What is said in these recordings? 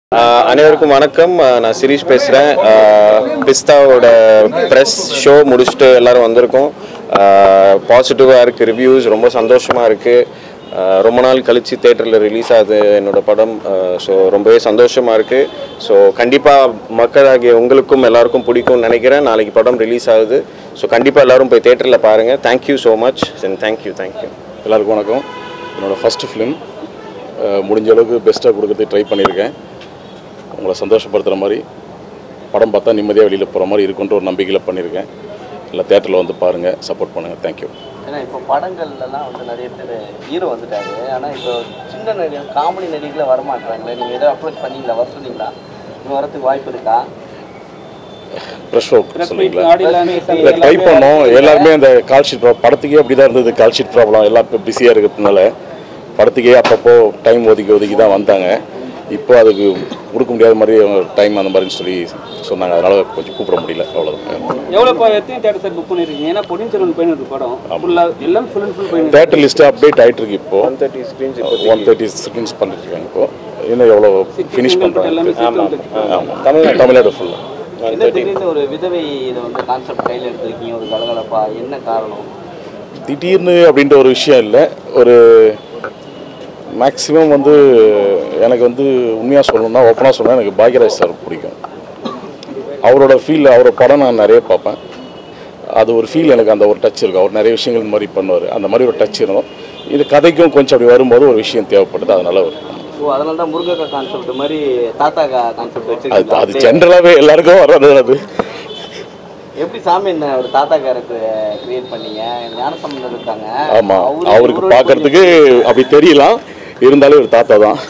ஆஹ் அனைவருக்கும் வணக்கம் ஆஹ் நான் சிரீஷ் பேசுகிறேன் பிஸ்தாவோட ப்ரெஸ் ஷோ முடிச்சுட்டு எல்லாரும் வந்திருக்கோம் பாசிட்டிவாக இருக்குது ரிவ்யூஸ் ரொம்ப சந்தோஷமாக இருக்குது ரொம்ப நாள் கழித்து தேட்டரில் ரிலீஸ் ஆகுது என்னோட படம் ஸோ ரொம்பவே சந்தோஷமாக இருக்குது ஸோ கண்டிப்பாக மக்களாகிய உங்களுக்கும் எல்லாருக்கும் பிடிக்கும்னு நினைக்கிறேன் நாளைக்கு படம் ரிலீஸ் ஆகுது ஸோ கண்டிப்பாக எல்லாரும் போய் தேட்டரில் பாருங்கள் thank you so much and thank you thank you எல்லாருக்கும் வணக்கம் என்னோடய ஃபஸ்ட்டு ஃபிலிம் முடிஞ்ச அளவுக்கு பெஸ்ட்டாக கொடுக்கறதுக்கு ட்ரை பண்ணியிருக்கேன் உங்களை சந்தோஷப்படுத்துகிற மாதிரி படம் பார்த்தா நிம்மதியாக வெளியில் போகிற மாதிரி இருக்குன்ற ஒரு நம்பிக்கையில் பண்ணியிருக்கேன் இல்லை தேட்டரில் வந்து பாருங்கள் சப்போர்ட் பண்ணுங்கள் தேங்க்யூ ஏன்னா இப்போ படங்கள்லாம் வந்து நிறைய பேர் ஹீரோ வந்துட்டாரு ஆனால் இப்போ சின்ன நடிகர் காமெடி நடிகர்களை வரமாட்டாங்களே நீங்கள் எதோ அப்ரோச் பண்ணீங்களா வர சொன்னீங்களா இன்னும் வரதுக்கு வாய்ப்பு இருக்கா ப்ரெஷ் ஒர்க் சொல்லுவீங்களா இல்லை ட்ரை பண்ணோம் எல்லாருமே அந்த கால் ஷீட் ப்ராப்ளம் படத்துக்கே அப்படி தான் இருந்தது கால் ஷீட் ப்ராப்ளம் எல்லாம் இப்போ பிஸியாக இருக்கிறதுனால படத்துக்கே அப்பப்போ டைம் ஒதுக்கி ஒதுக்கி தான் வந்தாங்க இப்போ அதுக்கு கொடுக்க முடியாத மாதிரி டைம் அந்த மாதிரின்னு சொல்லி சொன்னாங்க அதனால் கொஞ்சம் கூப்பிட முடியல அவ்வளோதான் எவ்வளோ இப்போ எத்தனை தேட்டர் சார் புக் பண்ணிருக்கீங்க ஏன்னா பொன்னியின் செல்வன் போயின்னு இருக்கு படம் ஃபுல்லாக எல்லாம் ஃபுல் அண்ட் ஃபுல் போயின்னு தேட்டர் லிஸ்ட்டு அப்டேட் ஆகிட்டு இருக்கு இப்போ one thirty screens one thirty seconds பண்ணிட்டு இருக்காங்க இப்போ இன்னும் எவ்வளோ ஃபினிஷ் எல்லாமே பண்ணுறாங்க சேர்த்து ஆமாம் தமிழ்நாடு தமிழ்நாடு ஃபுல்லாக என்ன திடீர்னு ஒரு விதவை இதை வந்து கான்செப்ட் கையில் எடுத்திருக்கீங்க ஒரு கலகலப்பா என்ன காரணம் திடீர்னு அப்படின்ற ஒரு விஷயம் இல்லை ஒரு மேக்ஸிமம் வந்து எனக்கு வந்து உண்மையாக சொல்லணும்னா ஓப்பனாக சொல்லணும்னா எனக்கு பாக்யராஜ் சார் பிடிக்கும் அவரோட ஃபீல் அவரோட படம் நான் நிறைய பார்ப்பேன் அது ஒரு ஃபீல் எனக்கு அந்த ஒரு டச் இருக்கும் அவர் நிறைய விஷயங்கள் இந்த மாதிரி பண்ணுவார் அந்த மாதிரி ஒரு டச் இருந்தோம் இது கதைக்கும் கொஞ்சம் அப்படி வரும்போது ஒரு விஷயம் தேவைப்படுது அதனால ஒரு ஓ அதனால தான் முருகக்கா கான்செப்ட் மாதிரி தாத்தா கான்செப்ட் அது அது வச்சிருக்கீங்க ஜென்ரலாகவே எல்லாருக்கும் வர்றது அது எப்படி சாமி என்ன ஒரு தாத்தா கேரக்டர் கிரியேட் பண்ணீங்க ஞானசம்பந்தர் இருக்காங்க ஆமாம் அவரு- அவருக்கு இவரோட பார்க்கறதுக்கு அப்படி தெரியலாம் இருந்தாலும் ஒரு தாத்தா தான்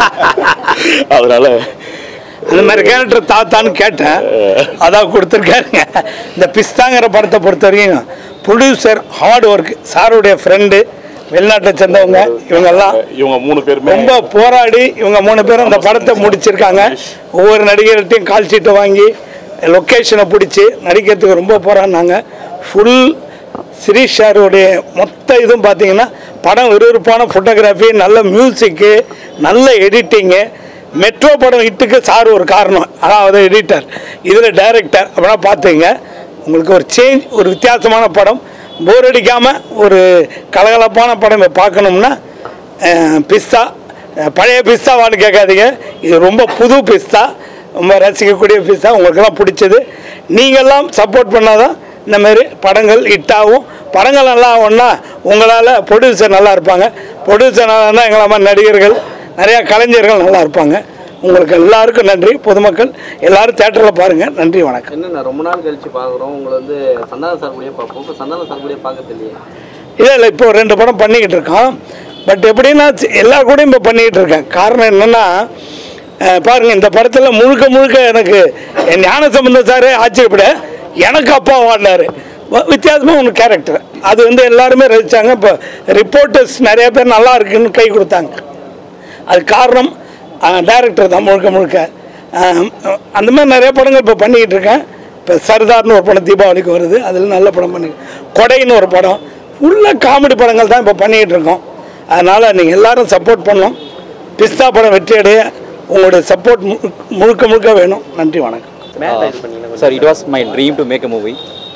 அதனால அந்த மாதிரி கேரக்டர் தாத்தான்னு கேட்டேன் அதான் கொடுத்துருக்காருங்க இந்த பிஸ்தாங்கிற படத்தை பொறுத்த வரைக்கும் ப்ரொடியூசர் ஹார்ட் ஒர்க் சாருடைய ஃப்ரெண்டு வெளிநாட்டை சேர்ந்தவங்க இவங்கெல்லாம் இவங்க மூணு பேருமே ரொம்ப போராடி இவங்க மூணு பேரும் அந்த படத்தை முடிச்சிருக்காங்க ஒவ்வொரு நடிகர்கிட்டையும் கால் சீட்டை வாங்கி லொக்கேஷனை பிடிச்சி நடிக்கிறதுக்கு ரொம்ப போராடினாங்க ஃபுல் சிரீஷ் சாருடைய மொத்த இதுவும் பார்த்தீங்கன்னா படம் விறுவிறுப்பான ஃபோட்டோகிராஃபி நல்ல மியூசிக்கு நல்ல எடிட்டிங்கு மெட்ரோ படம் ஹிட்டுக்கு சார் ஒரு காரணம் அதாவது எடிட்டர் இதில் டைரக்டர் அப்படின்னா பார்த்துங்க உங்களுக்கு ஒரு சேஞ்ச் ஒரு வித்தியாசமான படம் போர் அடிக்காமல் ஒரு கலகலப்பான படம் இப்ப பார்க்கணும்னா அஹ், பிஸ்தா அஹ், பழைய பிஸ்தாவான்னு கேட்காதீங்க இது ரொம்ப புது பிஸ்தா ரொம்ப ரசிக்கக்கூடிய பிஸ்தா உங்களுக்கெல்லாம் பிடிச்சது நீங்கள்லாம் சப்போர்ட் பண்ணாதான் இந்த மாதிரி படங்கள் ஹிட்டாகும் படங்கள் நல்லா ஆகும்னா உங்களால் ப்ரொடியூசர் நல்லா இருப்பாங்க ப்ரொடியூசர் நல்லா இருந்தால் எங்களை மாதிரி நடிகர்கள் நிறையா கலைஞர்கள் நல்லா இருப்பாங்க உங்களுக்கு எல்லாருக்கும் நன்றி பொதுமக்கள் எல்லாரும் தேட்டரில் பாருங்கள் நன்றி வணக்கம் என்னண்ணா ரொம்ப நாள் கழிச்சு பார்க்குறோம் உங்களை வந்து சந்தான சார் கூடயே பார்ப்போம் இப்போ சந்தான சார் கூடயே பார்க்க இல்லையே இல்லை இல்லை இப்போ ரெண்டு படம் பண்ணிக்கிட்டு இருக்கோம் பட் எப்படின்னா சி- எல்லா கூடயும் இப்போ பண்ணிக்கிட்டு இருக்கேன் காரணம் என்னென்னா பாருங்கள் இந்த படத்தில் முழுக்க முழுக்க எனக்கு என் ஞான சம்பந்த சாரே ஆச்சரியப்பட எனக்கு அப்பா வாடினார் வித்தியாசமாக ஒன்று கேரக்டர் அது வந்து எல்லாருமே ரசித்தாங்க இப்போ ரிப்போர்ட்டர்ஸ் நிறைய பேர் நல்லா இருக்குன்னு கை கொடுத்தாங்க அது காரணம் டைரக்டர் தான் முழுக்க முழுக்க அஹ், அந்த மாதிரி நிறைய படங்கள் இப்போ பண்ணிக்கிட்டு இருக்கேன் இப்போ சர்தார்னு ஒரு படம் தீபாவளிக்கு வருது அதில் நல்ல படம் பண்ணி கொடைன்னு ஒரு படம் ஃபுல்லாக காமெடி படங்கள் தான் இப்போ பண்ணிக்கிட்டு இருக்கோம் அதனால் நீங்கள் எல்லாரும் சப்போர்ட் பண்ணணும் பிஸ்தா படம் வெற்றி அடைய உங்களுடைய சப்போர்ட் முழுக்க முழுக்க வேணும் நன்றி வணக்கம் மேலே இது பண்ணீங்கன்னா sir it was my dream to make a movie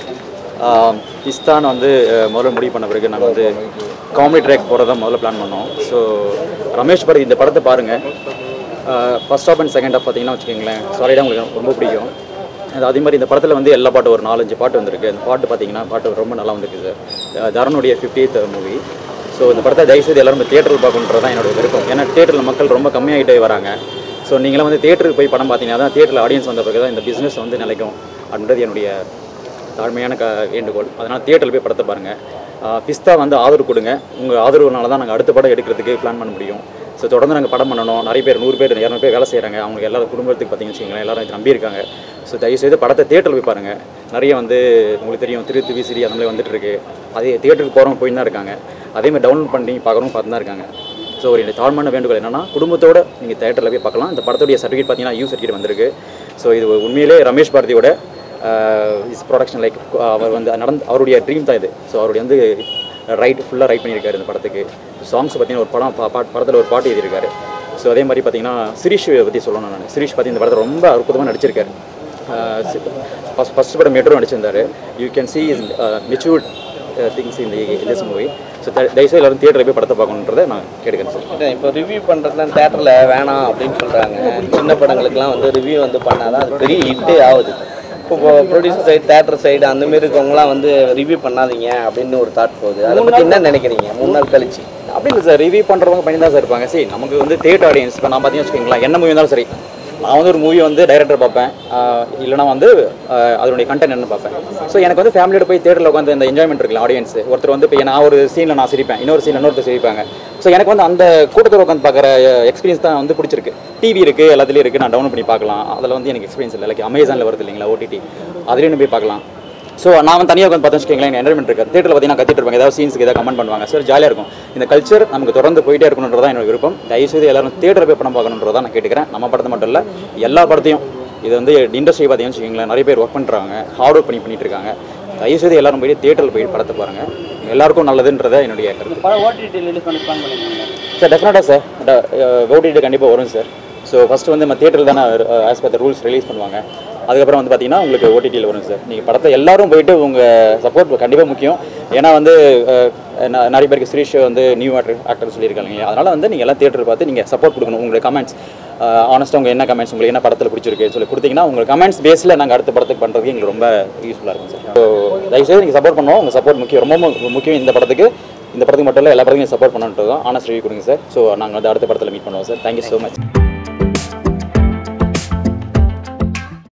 பிஸ்தான் வந்து அஹ், முதல்ல முடிவு பண்ண பிறகு நாங்கள் வந்து காமெடி ட்ராக் போகிறதா முதல்ல பிளான் பண்ணோம் ஸோ ரமேஷ் பரத் இந்த படத்தை பாருங்கள் first half and second half பார்த்தீங்கன்னா வச்சுக்கோங்களேன் சாரி தான் உங்களுக்கு ரொம்ப பிடிக்கும் அது அதே மாதிரி இந்த படத்தில் வந்து எல்லா பாட்டும் ஒரு நாலஞ்சு பாட்டு வந்திருக்கு அந்த பாட்டு பார்த்தீங்கன்னா பாட்டு ரொம்ப நல்லா வந்திருக்கு சார் தரனுடைய ஃபிஃப்டியத் மூவி ஸோ இந்த படத்தை தயவுசெய்து எல்லாரும் தேட்டரில் பார்க்கணுன்றது தான் என்னோட விருப்பம் ஏன்னா தேட்டரில் மக்கள் ரொம்ப கம்மியாகிட்டே வராங்க ஸோ நீங்களும் வந்து தேட்டருக்கு போய் படம் பார்த்தீங்கன்னா தான் தேட்டரில் ஆடியன்ஸ் வந்த பிறகு தான் இந்த பிஸ்னஸ் வந்து நிலைக்கும் அப்படின்றது என்னுடைய தாழ்மையான க வேண்டுகோள் அதனால் தியேட்டரில் போய் படத்தை பாருங்கள் பிஸ்தா வந்து ஆதரவு கொடுங்க உங்கள் ஆதரவுனால தான் நாங்கள் அடுத்த படம் எடுக்கிறதுக்கு பிளான் பண்ண முடியும் ஸோ தொடர்ந்து நாங்கள் படம் பண்ணணும் நிறைய பேர் நூறு பேர் இரநூறு பேர் வேலை செய்கிறாங்க அவங்க எல்லாரும் குடும்பத்துக்கு பார்த்தீங்கன்னு வச்சுக்கோங்களேன் எல்லாரும் இது நம்பியிருக்காங்க ஸோ தயவுசெய்து படத்தை தேட்டரில் போய் பாருங்கள் நிறைய வந்து உங்களுக்கு தெரியும் திரு திவி சிரி அந்த மாதிரி வந்துட்டு இருக்கு அதே தியேட்டருக்கு போகிறவங்க போய் தான் இருக்காங்க அதே மாதிரி டவுன்லோட் பண்ணி பார்க்குறவங்க பார்த்து தான் இருக்காங்க ஸோ ஒரு என்னுடைய தாழ்மான வேண்டுகோள் என்னன்னா குடும்பத்தோட நீங்கள் தேட்டரில் போய் பார்க்கலாம் இந்த படத்துடைய சர்டிஃபிகேட் பார்த்தீங்கன்னா யூ சர்டிஃபிகேட் வந்திருக்கு ஸோ இது உண்மையிலே ரமேஷ் பாரதியோட இஸ் ப்ரொடக்ஷன் லைக் அவர் வந்து நடந்து அவருடைய ட்ரீம் தான் இது ஸோ அவருடைய வந்து ரைட் ஃபுல்லாக ரைட் பண்ணியிருக்காரு இந்த படத்துக்கு சாங்ஸ் பார்த்தீங்கன்னா ஒரு படம் பா- பாட்- படத்தில் ஒரு பாட்டு எழுதியிருக்காரு ஸோ அதே மாதிரி பார்த்தீங்கன்னா சிரீஷ் பற்றி சொல்லணும் நான் சிரீஷ் பற்றி இந்த படத்தை ரொம்ப அற்புதமாக நடிச்சிருக்காரு ஃபஸ்ட் ஃபஸ்ட் படம் மெட்ரோ நடிச்சிருந்தாரு you can see is matured things இந்த திஸ் மூவி ஸோ தயவுசெய்து எல்லாரும் தியேட்டரில் போய் படத்தை பார்க்கணுன்றதை நான் கேட்குறேன் சார் இல்லை, இப்போ ரிவ்யூ பண்ணுறதுலாம் தேட்டரில் வேணாம் அப்படின்னு சொல்கிறாங்க சின்ன படங்களுக்குலாம் வந்து ரிவ்யூ வந்து பண்ணாதான் அது பெரிய ஹிட்டே ஆகுது இப்போ ப்ரொடியூசர் சைடு தேட்டர் சைடு அந்த மாதிரி இருக்கவங்களாம் வந்து ரிவ்யூ பண்ணாதீங்க அப்படின்னு ஒரு தாட் போகுது அதை பற்றி என்ன நினைக்கிறீங்க மூணு நாள் கழிச்சு அப்படி இல்லை சார் ரிவ்யூ பண்ணுறவங்க பண்ணி தான் சார் இருப்பாங்க சரி நமக்கு வந்து தேட்டர் ஆடியன்ஸ் இப்போ நான் பார்த்தீங்கன்னு வச்சுக்கோங்களேன் என்ன மூவி இருந்தாலும் சரி நான் வந்து ஒரு மூவி வந்து டைரக்டர் பார்ப்பேன் ஆஹ் இல்லைனா வந்து ஆஹ் அதனுடைய கண்டென்ட் என்ன பார்ப்பேன் ஸோ எனக்கு வந்து ஃபேமிலியோட போய் தேட்டரில் உட்காந்து இந்த என்ஜாய்மெண்ட் இருக்குல்ல ஆடியன்ஸ் ஒருத்தர் வந்து இப்போ நான் ஒரு சீனில் நான் சிரிப்பேன் இன்னொரு சீன் இன்னொருத்தர் சிரிப்பாங்க ஸோ எனக்கு வந்து அந்த கூட்டத்தில் உட்காந்து பார்க்குற எக்ஸ்பீரியன்ஸ் தான் வந்து பிடிச்சிருக்கு டிவி இருக்குது எல்லாத்துலேயும் இருக்குது நான் டவுன்லோட் பண்ணி பார்க்கலாம் அதில் வந்து எனக்கு எக்ஸ்பீரியன்ஸ் இல்லை லைக் அமேசானில் வருது இல்லைங்களா ஓடிடி அதுலேயும் போய் பார்க்கலாம் ஸோ நான் வந்து தனியாக உட்காந்து பார்த்தேன்னு வச்சுக்கோங்களேன் என்டர்மெண்ட் இருக்கு தேட்டரில் பார்த்தீங்கன்னா கத்திட்டு இருப்பாங்க ஏதாவது சீன்ஸ்க்கு ஏதாவது கமெண்ட் பண்ணுவாங்க சார் ஜாலியாக இருக்கும் இந்த கல்ச்சர் நமக்கு தொடர்ந்து போயிட்டே இருக்கணுன்றதா என்னோட விருப்பம் தயவுசெய்து எல்லாரும் தேட்டரில் போய் படம் பார்க்கணுன்றதா நான் கேட்டுக்கிறேன் நம்ம படத்தை மட்டும் இல்லை எல்லா படத்தையும் இது வந்து இண்டஸ்ட்ரி பார்த்தீங்கன்னு வச்சுக்கோங்களேன் நிறைய பேர் ஒர்க் பண்ணுறாங்க ஹார்ட் ஒர்க் பண்ணி பண்ணிட்டு இருக்காங்க தயவுசெய்து எல்லாரும் போய் தேட்டரில் போய் படத்தை பாருங்க எல்லாருக்கும் நல்லதுன்றதை என்னுடைய கருத்து படம் ஓடிடி ரிலீஸ் பண்ணி பிளான் பண்ணிருக்காங்க சார் டெஃபினட்டாக சார் ஓடிடி கண்டிப்பாக வரும் சார் ஸோ ஃபஸ்ட்டு வந்து நம்ம தேட்டரில் தானே as per the rules release பண்ணுவாங்க அதுக்கப்புறம் வந்து பார்த்தீங்கன்னா உங்களுக்கு ஓடிடியில் வரும் சார் நீங்கள் படத்தை எல்லாரும் போயிட்டு உங்கள் சப்போர்ட் கண்டிப்பாக முக்கியம் ஏன்னா வந்து அஹ், ந- நிறைய பேருக்கு ஸ்ரீஷ் வந்து நியூ ஆக்டர் ஆக்டர் சொல்லியிருக்காங்க அதனால் வந்து நீங்கள் எல்லாம் தேட்டர் பார்த்து நீங்கள் சப்போர்ட் கொடுக்கணும் உங்களுடைய கமெண்ட்ஸ் ஆனஸ்ட்டாக உங்கள் என்ன கமெண்ட்ஸ் உங்களுக்கு என்ன படத்தில் பிடிச்சிருக்கு சொல்லி கொடுத்தீங்கன்னா உங்கள் கமெண்ட்ஸ் பேஸில் நாங்கள் அடுத்த படத்துக்கு பண்ணுறதுக்கு எங்களுக்கு ரொம்ப யூஸ்ஃபுல்லாக இருக்கும் சார் ஸோ தயவுசெய்து நீங்கள் சப்போர்ட் பண்ணுவோம் உங்கள் சப்போர்ட் முக்கியம் ரொம்ப மு- முக்கியம் இந்த படத்துக்கு இந்த படத்துக்கு மட்டும் இல்லை எல்லா படத்துக்கும் சப்போர்ட் பண்ணுன்றது தான் ஆனஸ்ட் ரிவ்யூ கொடுங்க சார் ஸோ நாங்கள் வந்து அடுத்த படத்தில் மீட் பண்ணுவோம் சார் தேங்க்யூ ஸோ மச்